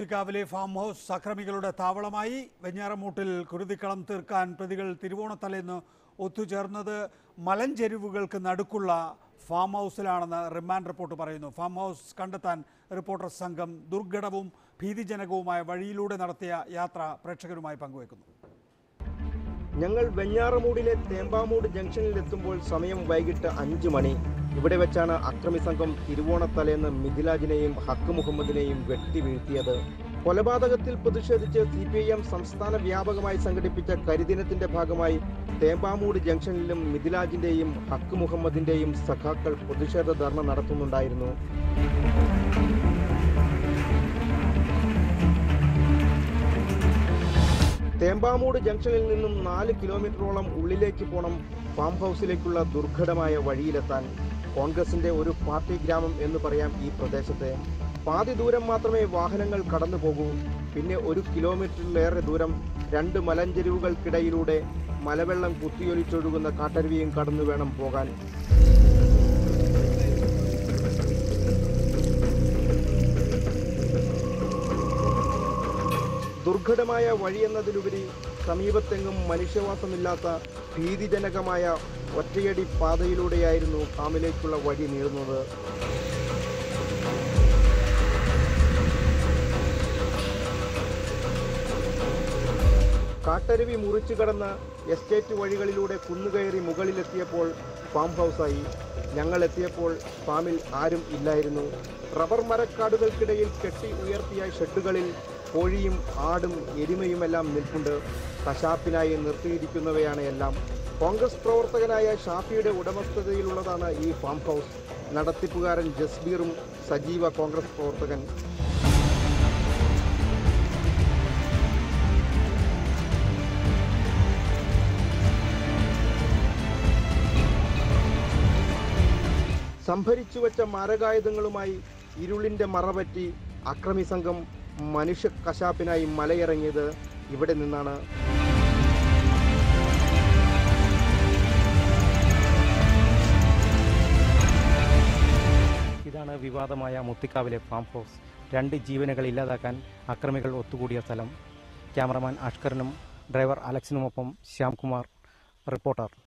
കാവിലെ farm house അക്രമികളുടെ താവളമായി വെഞ്ഞാറമൂട്ടിൽ കുരുതിക്കളം തീർക്കാൻ പ്രതികൾ തിരുവോണത്തലേന്ന് ഒത്തുചേർന്നത് മലഞ്ചെരിവുകൾക്ക് നടുക്കുള്ള ഫാം ഹൗസിലാണെന്ന് റിമാൻഡ് റിപ്പോർട്ട് പറയുന്നു ഫാം ഹൗസ് കണ്ടെത്താൻ റിപ്പോർട്ടർ സംഘം ദുർഘടവും ഭീതിജനകവുമായ വഴിയിലൂടെ നടത്തിയ യാത്ര പ്രേക്ഷകരുമായി പങ്കുവെക്കുന്നു ഞങ്ങൾ വെഞ്ഞാറമൂടിലെ തേമ്പാമൂട് ജംഗ്ഷനിൽ എത്തുമ്പോൾ സമയം വൈകിട്ട് അഞ്ചു മണി ഇവിടെ വെച്ചാണ് അക്രമി സംഘം തിരുവോണത്തലേന്ന് മിഥിലാജിനെയും ഹക്ക് മുഹമ്മദിനെയും വെട്ടി വീഴ്ത്തിയത് കൊലപാതകത്തിൽ പ്രതിഷേധിച്ച് സി പി ഐ എം സംസ്ഥാന വ്യാപകമായി സംഘടിപ്പിച്ച കരിദിനത്തിന്റെ ഭാഗമായി തേമ്പാമൂട് ജംഗ്ഷനിലും മിഥിലാജിന്റെയും ഹക്ക് മുഹമ്മദിന്റെയും സഖാക്കൾ പ്രതിഷേധ ധർണ നടത്തുന്നുണ്ടായിരുന്നു തേമ്പാമൂട് ജംഗ്ഷനിൽ നിന്നും നാല് കിലോമീറ്ററോളം ഉള്ളിലേക്ക് പോണം ഫാം ഹൗസിലേക്കുള്ള ദുർഘടമായ വഴിയിലെത്താൻ കോൺഗ്രസിന്റെ ഒരു പാർട്ടി ഗ്രാമം എന്ന് പറയാം ഈ പ്രദേശത്തെ പാതി ദൂരം മാത്രമേ വാഹനങ്ങൾ കടന്നു പോകൂ പിന്നെ ഒരു കിലോമീറ്ററിലേറെ ദൂരം രണ്ട് മലഞ്ചെരിവുകൾക്കിടയിലൂടെ മലവെള്ളം കുത്തിയൊലിച്ചൊഴുകുന്ന കാട്ടരുവിയും കടന്നു വേണം പോകാൻ ദുർഘടമായ വഴിയെന്നതിലുപരി സമീപത്തെങ്ങും മനുഷ്യവാസമില്ലാത്ത ഭീതിജനകമായ ഒറ്റയടി പാതയിലൂടെയായിരുന്നു ഫാമിലേക്കുള്ള വഴി നീളുന്നത് കാട്ടരുവി മുറിച്ചു കടന്ന് എസ്റ്റേറ്റ് വഴികളിലൂടെ കുന്നുകയറി മുകളിലെത്തിയപ്പോൾ ഫാം ഹൗസായി ഞങ്ങൾ എത്തിയപ്പോൾ ഫാമിൽ ആരും ഇല്ലായിരുന്നു റബ്ബർ മരക്കാടുകൾക്കിടയിൽ കെട്ടി ഉയർത്തിയ ഷെഡുകളിൽ കോഴിയും ആടും എരുമയുമെല്ലാം നിൽപ്പുണ്ട് കശാപ്പിനായി നിർത്തിയിരിക്കുന്നവയാണ് എല്ലാം കോൺഗ്രസ് പ്രവർത്തകനായ ഷാഫിയുടെ ഉടമസ്ഥതയിലുള്ളതാണ് ഈ ഫാം ഹൗസ് നടത്തിപ്പുകാരൻ ജസ്ബീറും സജീവ കോൺഗ്രസ് പ്രവർത്തകൻ സംഭരിച്ചു വെച്ച മാരകായുധങ്ങളുമായി ഇരുളിന്റെ മറപറ്റി അക്രമി സംഘം മനുഷ്യ കശാപ്പിനായി മലയിറങ്ങിയത് ഇവിടെ നിന്നാണ് ഇതാണ് വിവാദമായ മുത്തിക്കാവിലെ ഫാം ഹൗസ് രണ്ട് ജീവനുകൾ ഇല്ലാതാക്കാൻ അക്രമികൾ ഒത്തുകൂടിയ സ്ഥലം ക്യാമറമാൻ അഷ്കറിനും ഡ്രൈവർ അലക്സിനുമൊപ്പം ശ്യാംകുമാർ റിപ്പോർട്ടർ